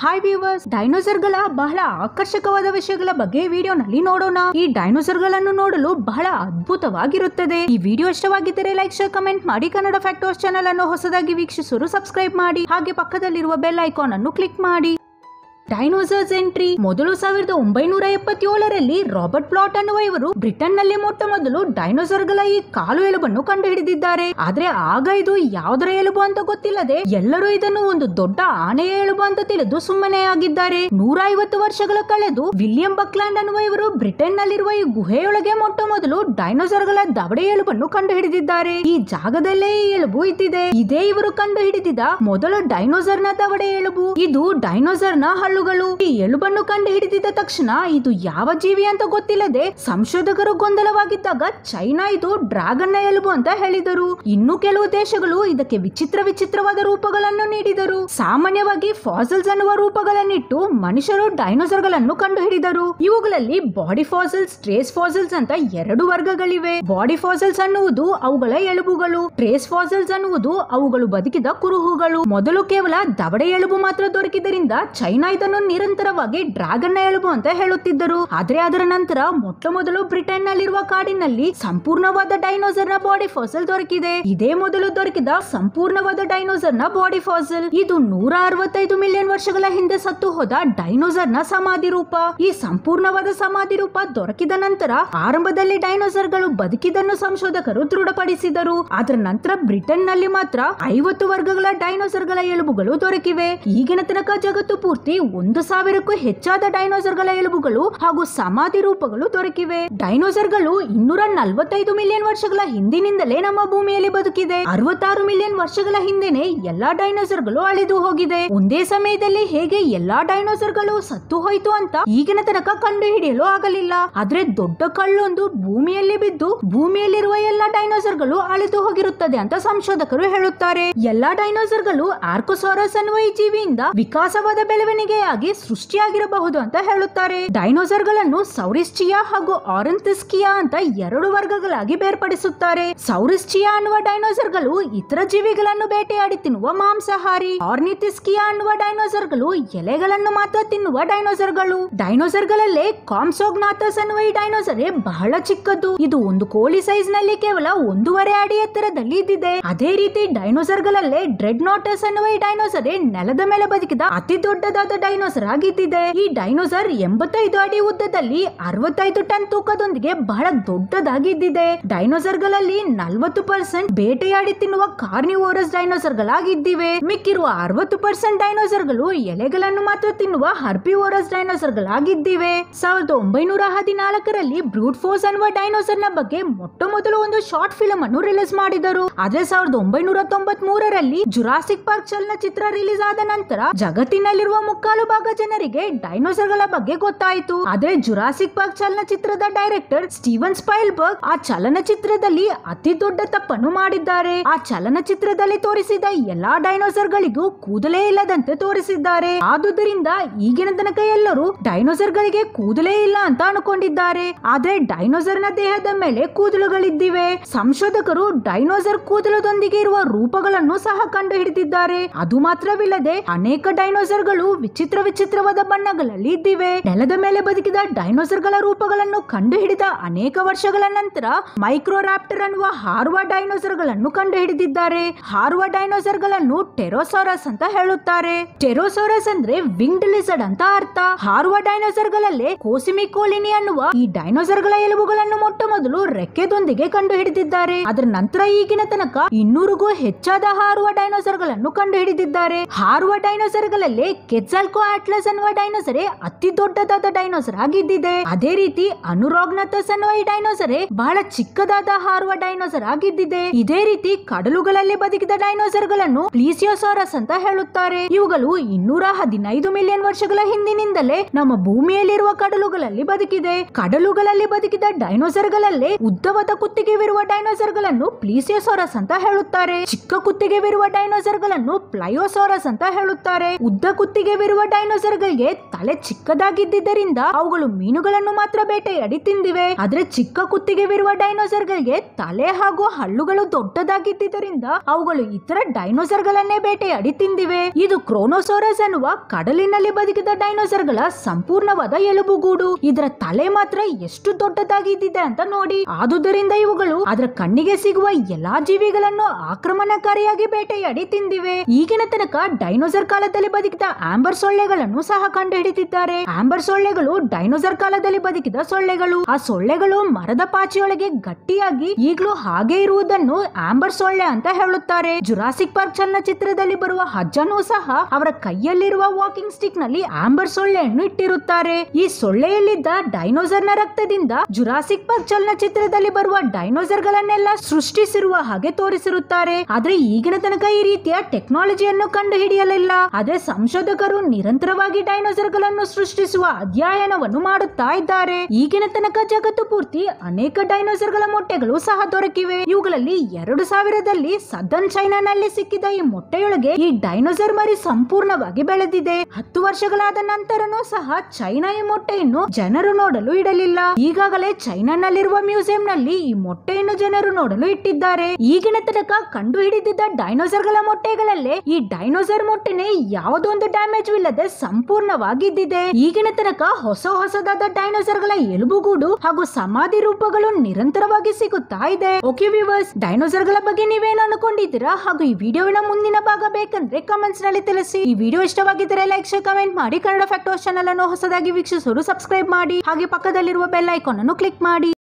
hi viewers ಡೈನೋಸರ್ಗಳ ಬಹಳ ಆಕರ್ಷಕವಾದ ವಿಷಯಗಳ ಬಗ್ಗೆ ವಿಡಿಯೋನಲ್ಲಿ ನೋಡೋಣ ಈ ಡೈನೋಸರ್ಗಳನ್ನು ನೋಡಲು ಬಹಳ ಅದ್ಭುತವಾಗಿರುತ್ತದೆ ಈ ವಿಡಿಯೋ ಇಷ್ಟವಾಗಿದ್ದರೆ ಲೈಕ್ ಶೇರ್ ಕಮೆಂಟ್ ಮಾಡಿ ಕನ್ನಡ ಫ್ಯಾಕ್ಟರ್ಸ್ ಚಾನಲ್ ಅನ್ನು ಹೊಸದಾಗಿ ವೀಕ್ಷಿಸಲು ಸಬ್ಸ್ಕ್ರೈಬ್ ಮಾಡಿ ಹಾಗೆ ಪಕ್ಕದಲ್ಲಿರುವ ಬೆಲ್ ಐಕಾನ್ ಅನ್ನು ಕ್ಲಿಕ್ ಮಾಡಿ ಡೈನೋಸರ್ಸ್ ಎಂಟ್ರಿ ಮೊದಲು ಸಾವಿರದ ಒಂಬೈನೂರ ಎಪ್ಪತ್ತೇಳರಲ್ಲಿ ರಾಬರ್ಟ್ ಪ್ಲಾಟ್ ಅನ್ನುವ ಇವರು ಬ್ರಿಟನ್ ನಲ್ಲಿ ಮೊಟ್ಟ ಮೊದಲು ಡೈನೋಸರ್ಗಳ ಈ ಕಾಲು ಎಲುಬನ್ನು ಕಂಡುಹಿಡಿದಿದ್ದಾರೆ ಆದ್ರೆ ಆಗ ಇದು ಯಾವುದರ ಎಲುಬು ಅಂತ ಗೊತ್ತಿಲ್ಲದೆ ಎಲ್ಲರೂ ಇದನ್ನು ಒಂದು ದೊಡ್ಡ ಆನೆಯ ಎಲುಬು ಅಂತ ತಿಳಿದು ಸುಮ್ಮನೆ ಆಗಿದ್ದಾರೆ ನೂರ ಐವತ್ತು ವರ್ಷಗಳ ಕಳೆದು ವಿಲಿಯಂ ಬಕ್ಲ್ಯಾಂಡ್ ಅನ್ನುವ ಇವರು ಬ್ರಿಟನ್ ನಲ್ಲಿರುವ ಈ ಗುಹೆಯೊಳಗೆ ಮೊಟ್ಟ ಮೊದಲು ಡೈನೋಸರ್ಗಳ ದವಡೆ ಎಲುಬನ್ನು ಕಂಡುಹಿಡಿದಿದ್ದಾರೆ ಈ ಜಾಗದಲ್ಲೇ ಈ ಎಲುಬು ಇದ್ದಿದೆ ಇದೇ ಇವರು ಕಂಡುಹಿಡಿದಿದ ಮೊದಲ ಡೈನೋಸರ್ ನ ದವಡೆ ಎಲುಬು ಇದು ಡೈನೋಸರ್ ನ ಹಳ್ಳುಗಳು ಈ ಎಲುಬನ್ನು ಕಂಡು ಹಿಡಿದಿದ ತಕ್ಷಣ ಇದು ಯಾವ ಜೀವಿ ಅಂತ ಗೊತ್ತಿಲ್ಲದೆ ಸಂಶೋಧಕರು ಗೊಂದಲವಾಗಿದ್ದಾಗ ಚೈನಾ ಇದು ಡ್ರ್ಯಾಗನ್ ನ ಎಲುಬು ಅಂತ ಹೇಳಿದರು ಇನ್ನು ಕೆಲವು ದೇಶಗಳು ಇದಕ್ಕೆ ವಿಚಿತ್ರ ವಿಚಿತ್ರವಾದ ರೂಪಗಳನ್ನು ನೀಡಿದರು ಸಾಮಾನ್ಯವಾಗಿ ಫಾಸಲ್ಸ್ ಅನ್ನುವ ರೂಪಗಳನ್ನಿಟ್ಟು ಮನುಷ್ಯರು ಡೈನೋಸರ್ ಗಳನ್ನು ಕಂಡು ಹಿಡಿದರು ಇವುಗಳಲ್ಲಿ ಬಾಡಿ ಫಾಸಲ್ಸ್ ಟ್ರೇಸ್ ಫಾಸಲ್ಸ್ ಅಂತ ಎರಡು ವರ್ಗಗಳಿವೆ ಬಾಡಿ ಫಾಸಲ್ಸ್ ಅನ್ನುವುದು ಅವುಗಳ ಎಲುಬುಗಳು ಟ್ರೇಸ್ ಫಾಸಲ್ಸ್ ಅನ್ನುವುದು ಅವುಗಳು ಬದುಕಿದ ಕುರುಹುಗಳು ಮೊದಲು ಕೇವಲ ದವಡೆ ಎಲುಬು ಮಾತ್ರ ದೊರಕಿದ್ದರಿಂದ ಚೈನಾ ಇದನ್ನು ನಿರಂತರವಾಗಿ ಡ್ರ್ಯಾಗನ್ ನ ಎಲುಬು ಅಂತ ಹೇಳುತ್ತಿದ್ದರು ಆದ್ರೆ ಅದರ ನಂತರ ಮೊಟ್ಟ ಮೊದಲು ಬ್ರಿಟನ್ ನಲ್ಲಿರುವ ಕಾಡಿನಲ್ಲಿ ಸಂಪೂರ್ಣವಾದ ಡೈನೋಸರ್ ನ ಬಾಡಿ ಫಾಸಲ್ ದೊರಕಿದೆ ಇದೇ ಮೊದಲು ದೊರಕಿದ ಸಂಪೂರ್ಣವಾದ ಡೈನೋಸರ್ ನ ಬಾಡಿ ಫಾಸಲ್ ಇದು ನೂರ ಅರವತ್ತೈದು ಮಿಲಿಯನ್ ವರ್ಷಗಳ ಹಿಂದೆ ಸತ್ತು ಹೋದ ಡೈನೋಸರ್ ನ ಸಮಾಧಿ ರೂಪ ಈ ಸಂಪೂರ್ಣವಾದ ಸಮಾಧಿ ರೂಪ ದೊರಕಿದ ನಂತರ ಆರಂಭದಲ್ಲಿ ಡೈನೋಸರ್ ಗಳು ಬದುಕಿದನ್ನು ಸಂಶೋಧಕರು ದೃಢಪಡಿಸಿದರು ಅದರ ನಂತರ ಬ್ರಿಟನ್ ನಲ್ಲಿ ಮಾತ್ರ ಐವತ್ತು ವರ್ಗಗಳ ಡೈನೋಸರ್ ಗಳ ಎಲುಬುಗಳು ದೊರಕಿವೆ ಈಗಿನ ತನಕ ಜಗತ್ತು ಪೂರ್ತಿ ಒಂದು ಸಾವಿರಕ್ಕೂ ಹೆಚ್ಚಾದ ಡೈನೋಸರ್ ಗಳ ಎಲುಬುಗಳು ಹಾಗೂ ಸಮಾಧಿ ರೂಪಗಳು ದೊರಕಿವೆ ಡೈನೋಸರ್ ಗಳು ಇನ್ನೂರ ನಲವತ್ತೈದು ಮಿಲಿಯನ್ ವರ್ಷಗಳ ಹಿಂದಿನಿಂದಲೇ ನಮ್ಮ ಭೂಮಿಯಲ್ಲಿ ಬದುಕಿದೆ ಅರವತ್ತಾರು ಮಿಲಿಯನ್ ವರ್ಷಗಳ ಹಿಂದೆನೆ ಎಲ್ಲಾ ಡೈನೋಸರ್ ಗಳು ಅಳಿದು ಹೋಗಿದೆ ಒಂದೇ ಸಮಯದಲ್ಲಿ ಹೇಗೆ ಎಲ್ಲಾ ಡೈನೋಸರ್ ಗಳು ಸತ್ತು ಹೋಯ್ತು ಅಂತ ಈಗಿನ ತನಕ ಕಂಡು ಹಿಡಿಯಲು ಆಗಲಿಲ್ಲ ಆದ್ರೆ ದೊಡ್ಡ ಕಳ್ಳೊಂದು ಭೂಮಿಯಲ್ಲಿ ಬಿದ್ದು ಭೂಮಿಯಲ್ಲಿರುವ ಎಲ್ಲಾ ಡೈನೋಸರ್ ಗಳು ಅಳಿದು ಹೋಗಿರುತ್ತದೆ ಅಂತ ಸಂಶೋಧಕರು ಹೇಳುತ್ತಾರೆ ಎಲ್ಲಾ ಡೈನೋಸರ್ ಗಳು ಆರ್ಕೋಸಾರಸ್ ಅನ್ನುವ ಈ ಜೀವಿಯಿಂದ ವಿಕಾಸವಾದ ಬೆಳವಣಿಗೆಯಾಗಿ ಸೃಷ್ಟಿಯಾಗಿರಬಹುದು ಅಂತ ಹೇಳುತ್ತಾರೆ ಡೈನೋಸರ್ ಗಳನ್ನು ಸೌರಿಸ್ಚಿಯಾ ಹಾಗೂ ಆರಂತಿಸ್ಕಿಯಾ ಅಂತ ಎರಡು ವರ್ಗಗಳಾಗಿ ಬೇರ್ಪಡಿಸುತ್ತಾರೆ ಸೌರಿಸ್ಚಿಯಾ ಅನ್ನುವ ಡೈನೋಸರ್ ಗಳು ಇತರ ಜೀವಿಗಳನ್ನು ಬೇಟೆಯಾಡಿ ತಿನ್ನುವ ಮಾಂಸಾಹಾರಿ ಆರ್ನಿಥಿಸ್ಕಿಯಾ ಅನ್ನುವ ಡೈನೋಸರ್ ಗಳು ಎಲೆಗಳನ್ನು ಮಾತ್ರ ತಿನ್ನುವ ಡೈನೋಸರ್ ಗಳು ಡೈನೋಸರ್ ಗಳಲ್ಲೇ ಕಾಮ್ಸೋಗ್ನಾಥಸ್ ಅನ್ನುವ ಈ ಡೈನೋಸರ್ ಬಹಳ ಚಿಕ್ಕದ್ದು ಇದು ಒಂದು ಕೋಳಿ ಸೈಜ್ ನಲ್ಲಿ ಕೇವಲ ಒಂದೂವರೆ ಅಡಿ ಎತ್ತರದಲ್ಲಿ ಇದ್ದಿದೆ ಅದೇ ರೀತಿ ಡೈನೋಸರ್ ಗಳಲ್ಲೇ ಡ್ರೆಡ್ ನಾಟಸ್ ಅನ್ನುವ ಈ ಡೈನೋಸರ್ ನೆಲದ ಮೇಲೆ ಬದುಕಿದ ಅತಿ ದೊಡ್ಡದಾದ ಡೈನೋಸರ್ ಆಗಿದ್ದಿದೆ ಈ ಡೈನೋಸರ್ ಎಂಬತ್ತೈದು ಅಡಿ ಉದ್ದದಲ್ಲಿ ಅರವತ್ತೈದು ಟನ್ ತೂಕದೊಂದಿಗೆ ಬಹಳ ದೊಡ್ಡದಾಗಿದ್ದಿದೆ ಡೈನೋಸರ್ ಗಳಲ್ಲಿ ನಲವತ್ತು ಪರ್ಸೆಂಟ್ ಬೇಟೆಯಾಡಿ ತಿನ್ನುವ ಕಾರ್ನಿವೋರಸ್ ಡೈನೋಸರ್ ಗಳಾಗಿದ್ದಿವೆ ಮಿಕ್ಕಿರುವ ಅರವತ್ತು ಪರ್ಸೆಂಟ್ ಡೈನೋಸರ್ ಗಳು ಎಲೆಗಳನ್ನು ಮಾತ್ರ ತಿನ್ನುವ ಹರ್ಪಿವೋರಸ್ ಡೈನೋಸರ್ ಗಳಾಗಿದ್ದಿವೆ ಸಾವಿರದ ಒಂಬೈನೂರ ಹದಿನಾಲ್ಕರಲ್ಲಿ ಬ್ರೂಟ್ ಫೋರ್ಸ್ ಅನ್ನುವ ಡೈನೋಸರ್ ನ ಬಗ್ಗೆ ಮೊಟ್ಟ ಮೊದಲು ಒಂದು ಶಾರ್ಟ್ ಫಿಲ್ಮ್ ಅನ್ನು ರಿಲೀಸ್ ಮಾಡಿದರು ಆದ್ರೆ ಸಾವಿರದ ಒಂಬೈನೂರ ತೊಂಬತ್ ಮೂರರಲ್ಲಿ ಜುರಾಸಿಕ್ ಪಾರ್ಕ್ ಚಲನಚಿತ್ರ ರಿಲೀಸ್ ಆದ ನಂತರ ಜಗತ್ತಿನಲ್ಲಿರುವ ಮುಕ್ಕಾಲು ಭಾಗ ಜನರಿಗೆ ಡೈನೋಸರ್ ಗಳ ಬಗ್ಗೆ ಗೊತ್ತಾಯಿತು ಆದ್ರೆ ಜುರಾಸಿಕ್ ಪಾರ್ಕ್ ಚಲನಚಿತ್ರದ ಡೈರೆಕ್ಟರ್ ಸ್ಟೀವನ್ ಸ್ಪೈಲ್ಬರ್ಗ್ ಆ ಚಲನಚಿತ್ರದಲ್ಲಿ ಅತಿ ದೊಡ್ಡ ತಪ್ಪನ್ನು ಮಾಡಿದ್ದಾರೆ ಆ ಚಲನಚಿತ್ರದಲ್ಲಿ ತೋರಿಸಿದ ಎಲ್ಲಾ ಡೈನೋಸರ್ ಗಳಿಗೂ ಕೂದಲೇ ಇಲ್ಲದಂತೆ ತೋರಿಸಿದ್ದಾರೆ ಆದುದರಿಂದ ಈಗಿನ ತನಕ ಎಲ್ಲರೂ ಡೈನೋಸರ್ ಗಳಿಗೆ ಕೂದಲೇ ಇಲ್ಲ ಅಂತ ಅನ್ಕೊಂಡಿದ್ದಾರೆ ಆದ್ರೆ ಡೈನೋಸರ್ ನ ದೇಹದ ಮೇಲೆ ಕೂದಲುಗಳಿದ್ದಿವೆ ಸಂಶೋಧಕರು ಡೈನೋಸರ್ ಕೂದಲದೊಂದಿಗೆ ಇರುವ ರೂಪಗಳನ್ನು ಸಹ ಕಂಡು ಹಿಡಿದಿದ್ದಾರೆ ಅದು ಮಾತ್ರವಿಲ್ಲದೆ ಅನೇಕ ಡೈನೋಸರ್ ಗಳು ವಿಚಿತ್ರ ವಿಚಿತ್ರವಾದ ಬಣ್ಣಗಳಲ್ಲಿ ಇದ್ದಿವೆ ನೆಲದ ಮೇಲೆ ಬದುಕಿದ ಡೈನೋಸರ್ ಗಳ ರೂಪಗಳನ್ನು ಕಂಡು ಹಿಡಿದ ಅನೇಕ ವರ್ಷಗಳ ನಂತರ ಮೈಕ್ರೋರಾಪ್ಟರ್ ಅನ್ನುವ ಹಾರುವ ಡೈನೋಸರ್ ಗಳನ್ನು ಕಂಡು ಹಿಡಿದಿದ್ದಾರೆ ಹಾರುವ ಡೈನೋಸರ್ ಗಳನ್ನು ಟೆರೋಸಾರಸ್ ಅಂತ ಹೇಳುತ್ತಾರೆ ಟೆರೋಸಾರಸ್ ಅಂದ್ರೆ ವಿಂಗ್ಡ್ ಲಿಸರ್ಡ್ ಅಂತ ಅರ್ಥ ಹಾರುವ ಡೈನೋಸರ್ ಗಳಲ್ಲೇ ಕೋಸಿಮಿಕೋಲಿನಿ ಅನ್ನುವ ಈ ಡೈನೋಸರ್ ಗಳ ಎಲುಬುಗಳನ್ನು ಮೊಟ್ಟ ಮೊದಲು ರೆಕ್ಕೆದೊಂದಿಗೆ ಕಂಡು ಹಿಡಿದಿದ್ದಾರೆ ಅದರ ನಂತರ ಈಗಿನ ತನಕ ಇನ್ನೂರಿಗೂ ಹೆಚ್ಚಾದ ಹಾರುವ ಡೈನೋಸರ್ ಗಳನ್ನು ಕಂಡು ಹಿಡಿದಿದ್ದಾರೆ ಹಾರುವ ಡೈನೋಸರ್ ಗಳಲ್ಲೇ ಕೆಜಾಲ್ಕೋ ಆಟ್ಲಸ್ ಅನ್ನುವ ಡೈನೋಸರೇ ಅತಿ ದೊಡ್ಡದಾದ ಡೈನೋಸರ್ ಆಗಿದ್ದಿದೆ ಅದೇ ರೀತಿ ಅನುರಾಗ್ನತಸ್ ಅನ್ನುವ ಈ ಡೈನೋಸರೇ ಬಹಳ ಚಿಕ್ಕದಾದ ಹಾರುವ ಡೈನೋಸರ್ ಆಗಿದ್ದಿದೆ ಇದೇ ರೀತಿ ಕಡಲುಗಳಲ್ಲಿ ಬದುಕಿದ ಡೈನೋಸರ್ ಗಳನ್ನು ಪ್ಲೀಸಿಯೋಸಾರಸ್ ಅಂತ ಹೇಳುತ್ತಾರೆ ಇವುಗಳು ಇನ್ನೂರ ಹದಿನೈದು ಮಿಲಿಯನ್ ವರ್ಷಗಳ ಹಿಂದಿನಿಂದಲೇ ನಮ್ಮ ಭೂಮಿಯಲ್ಲಿರುವ ಕಡಲುಗಳಲ್ಲಿ ಬದುಕಿದೆ ಕಡಲುಗಳಲ್ಲಿ ಬದುಕಿದ ಡೈನೋಸರ್ ಗಳಲ್ಲೇ ಉದ್ದವಾದ ಕುತ್ತಿಗೆವಿರುವ ಡೈನೋಸರ್ ಗಳನ್ನು ಪ್ಲೀಸಿಯೋಸಾರಸ್ ಅಂತ ಹೇಳುತ್ತಾರೆ ಚಿಕ್ಕ ಕುತ್ತಿಗೆವಿರುವ ಡೈನೋಸರ್ ಗಳನ್ನು ಪ್ಲಯೋಸಾರಸ್ ಅಂತ ಹೇಳುತ್ತಾರೆ ಉದ್ದ ಕುತ್ತಿಗೆವಿರುವ ಡೈನೋಸರ್ಗಳಿಗೆ ತಲೆ ಚಿಕ್ಕದಾಗಿದ್ದರಿಂದ ಅವುಗಳು ಮೀನುಗಳನ್ನು ಮಾತ್ರ ಬೇಟೆಯಾಡಿ ತಿಂದಿವೆ ಆದ್ರೆ ಚಿಕ್ಕ ಕುತ್ತಿಗೆವಿರುವ ಡೈನೋಸರ್ಗಳಿಗೆ ತಲೆ ಹಾಗೂ ಹಳ್ಳುಗಳು ದೊಡ್ಡದಾಗಿದ್ದರಿಂದ ಅವುಗಳು ಇತರ ಡೈನೋಸರ್ಗಳನ್ನೇ ಬೇಟೆಯಾಡಿ ತಿಂದಿವೆ ಇದು ಕ್ರೋನೋಸೋರಸ್ ಅನ್ನುವ ಕಡಲಿನಲ್ಲಿ ಬದುಕಿದ ಡೈನೋಸರ್ಗಳ ಸಂಪೂರ್ಣವಾದ ಎಲುಬುಗೂಡು ಇದರ ತಲೆ ಮಾತ್ರ ಎಷ್ಟು ದೊಡ್ಡದಾಗಿದ್ದಿದೆ ಅಂತ ನೋಡಿ ಆದುದರಿಂದ ಇವುಗಳು ಅದರ ಕಣ್ಣಿಗೆ ಸಿಗುವ ಎಲ್ಲಾ ಜೀವಿಗಳನ್ನು ಆಕ್ರಮಣಕಾರಿಯಾಗಿ ಬೇಟೆಯಾಡಿ ತಿಂದಿವೆ ಈಗಿನ ತನಕ ಡೈನೋಸರ್ ಕಾಲದಲ್ಲಿ ಬದುಕಿದ ಆಂಬರ್ ಸೊಳ್ಳೆಗಳನ್ನು ಸಹ ಕಂಡುಹಿಡಿದಿದ್ದಾರೆ ಆಂಬರ್ ಸೊಳ್ಳೆಗಳು ಡೈನೋಸರ್ ಕಾಲದಲ್ಲಿ ಬದುಕಿದ ಸೊಳ್ಳೆಗಳು ಆ ಸೊಳ್ಳೆಗಳು ಮರದ ಪಾಚಿಯೊಳಗೆ ಗಟ್ಟಿಯಾಗಿ ಈಗಲೂ ಹಾಗೆ ಇರುವುದನ್ನು ಆಂಬರ್ ಸೊಳ್ಳೆ ಅಂತ ಹೇಳುತ್ತಾರೆ ಜುರಾಸಿಕ್ ಪಾರ್ಕ್ ಚಲನಚಿತ್ರದಲ್ಲಿ ಬರುವ ಹಜ್ಜನೂ ಸಹ ಅವರ ಕೈಯಲ್ಲಿರುವ ವಾಕಿಂಗ್ ಸ್ಟಿಕ್ ನಲ್ಲಿ ಆಂಬರ್ ಸೊಳ್ಳೆಯನ್ನು ಇಟ್ಟಿರುತ್ತಾರೆ ಈ ಸೊಳ್ಳೆಯಲ್ಲಿದ್ದ ಡೈನೋಸರ್ ನ ರಕ್ತದಿಂದ ಜುರಾಸಿಕ್ ಪಾರ್ಕ್ ಚಲನಚಿತ್ರದಲ್ಲಿ ಬರುವ ಡೈನೋಸರ್ ಗಳನ್ನೆಲ್ಲ ಸೃಷ್ಟಿಸಿರುವ ಹಾಗೆ ತೋರಿಸಿರುತ್ತಾರೆ ಆದ್ರೆ ಈಗಿನ ತನಕ ಈ ರೀತಿಯ ಟೆಕ್ನಾಲಜಿಯನ್ನು ಕಂಡು ಹಿಡಿಯಲಿಲ್ಲ ಆದ್ರೆ ಸಂಶೋಧಕರು ನಿರಂತರವಾಗಿ ಡೈನೋಸರ್ ಗಳನ್ನು ಸೃಷ್ಟಿಸುವ ಅಧ್ಯಯನವನ್ನು ಮಾಡುತ್ತಾ ಇದ್ದಾರೆ ಈಗಿನ ತನಕ ಜಗತ್ತು ಪೂರ್ತಿ ಅನೇಕ ಡೈನೋಸರ್ ಗಳ ಮೊಟ್ಟೆಗಳು ಸಹ ದೊರಕಿವೆ ಇವುಗಳಲ್ಲಿ ಎರಡು ಸಾವಿರದಲ್ಲಿ ಸದನ್ ಚೈನಾನಲ್ಲಿ ಸಿಕ್ಕಿದ ಈ ಮೊಟ್ಟೆಯೊಳಗೆ ಈ ಡೈನೋಸರ್ ಮರಿ ಸಂಪೂರ್ಣವಾಗಿ ಬೆಳೆದಿದೆ ಹತ್ತು ವರ್ಷಗಳಾದ ನಂತರನೂ ಸಹ ಚೈನಾ ಈ ಮೊಟ್ಟೆಯನ್ನು ಜನರು ನೋಡಲು ಇಡಲಿಲ್ಲ ಈಗಾಗಲೇ ಚೈನಾನಲ್ಲಿರುವ ಮ್ಯೂಸಿಯಂ ನಲ್ಲಿ ಈ ಮೊಟ್ಟೆಯನ್ನು ಜನರು ನೋಡಲು ಇಟ್ಟಿದ್ದಾರೆ ಈಗಿನ ತನಕ ಕಂಡು ಹಿಡಿದಿದ್ದ ಡೈನೋಸರ್ ಗಳ ಮೊಟ್ಟೆಗಳಲ್ಲೇ ಈ ಡೈನೋಸರ್ ಮೊಟ್ಟೆನೆ ಯಾವುದೊಂದು ಡ್ಯಾಮೇಜ್ ಇಲ್ಲದೆ ಸಂಪೂರ್ಣವಾಗಿದ್ದಿದೆ ಈಗಿನ ತನಕ ಹೊಸ ಹೊಸದಾದ ಡೈನೋಸರ್ ಗಳ ಎಲುಬುಗೂಡು ಹಾಗೂ ಸಮಾಧಿ ರೂಪಗಳು ನಿರಂತರವಾಗಿ ಸಿಗುತ್ತಾ ಇದೆ ಓಕೆ ವ್ಯೂವರ್ಸ್ ಡೈನೋಸರ್ ಗಳ ಬಗ್ಗೆ ನೀವೇನು ಅನ್ಕೊಂಡಿದ್ದೀರಾ ಹಾಗೂ ಈ ವಿಡಿಯೋವಿನ ಮುಂದಿನ ಭಾಗ ಬೇಕಂದ್ರೆ ಕಮೆಂಟ್ಸ್ ನಲ್ಲಿ ತಿಳಿಸಿ ಈ ವಿಡಿಯೋ ಇಷ್ಟವಾಗಿದ್ದರೆ ಲೈಕ್ ಶೇರ್ ಕಮೆಂಟ್ ಮಾಡಿ ಕನ್ನಡ ಫ್ಯಾಕ್ಟೋಸ್ ಚಾನಲ್ ಅನ್ನು ಹೊಸದಾಗಿ ವೀಕ್ಷಿಸೋರು ಸಬ್ಸ್ಕ್ರೈಬ್ ಮಾಡಿ ಹಾಗೆ ಪಕ್ಕದಲ್ಲಿರುವ ಬೆಲ್ ಐಕಾನ್ ಅನ್ನು ಕ್ಲಿಕ್ ಮಾಡಿ